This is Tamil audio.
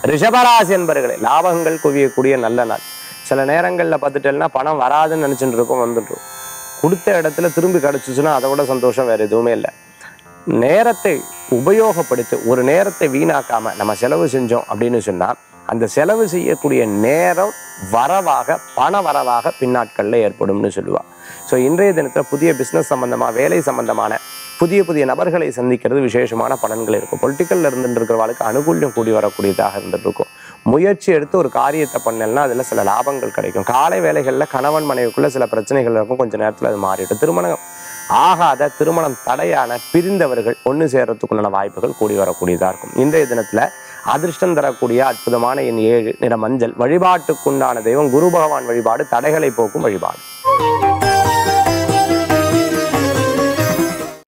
ரிஷபராசி என்பர்களே லாபங்கள் குவியக்கூடிய நல்ல நாள் சில நேரங்களில் பார்த்துட்டேன்னா பணம் வராதுன்னு நினச்சிட்டு இருக்கோம் வந்துடும் கொடுத்த இடத்துல திரும்பி கிடச்சிச்சுன்னா அதை விட சந்தோஷம் வேறு எதுவுமே இல்லை நேரத்தை உபயோகப்படுத்தி ஒரு நேரத்தை வீணாக்காம நம்ம செலவு செஞ்சோம் அப்படின்னு சொன்னா அந்த செலவு செய்யக்கூடிய நேரம் வரவாக பண வரவாக பின்னாட்களில் ஏற்படும்னு சொல்லுவா ஸோ இன்றைய தினத்தில் புதிய பிஸ்னஸ் சம்பந்தமாக வேலை சம்பந்தமான புதிய புதிய நபர்களை சந்திக்கிறது விசேஷமான பலன்கள் இருக்கும் பொலிட்டிக்கல்ல இருந்துட்டு இருக்கிறவளுக்கு அனுகூல்யம் கூடி வரக்கூடியதாக இருந்துட்டு இருக்கும் முயற்சி எடுத்து ஒரு காரியத்தை பண்ணலன்னா அதில் சில லாபங்கள் கிடைக்கும் காலை வேலைகளில் கணவன் மனைவிக்குள்ள சில பிரச்சனைகள் இருக்கும் கொஞ்ச நேரத்தில் அது மாறிடும் திருமணம் ஆகாத திருமணம் தடையான பிரிந்தவர்கள் ஒன்று சேர்றதுக்குண்டான வாய்ப்புகள் கூடி வரக்கூடியதாக இருக்கும் இன்றைய தினத்தில் அதிர்ஷ்டம் தரக்கூடிய அற்புதமான எண் ஏழு நிற மஞ்சள் வழிபாட்டுக்குண்டான தெய்வம் குரு பகவான் வழிபாடு தடைகளை போக்கும் வழிபாடு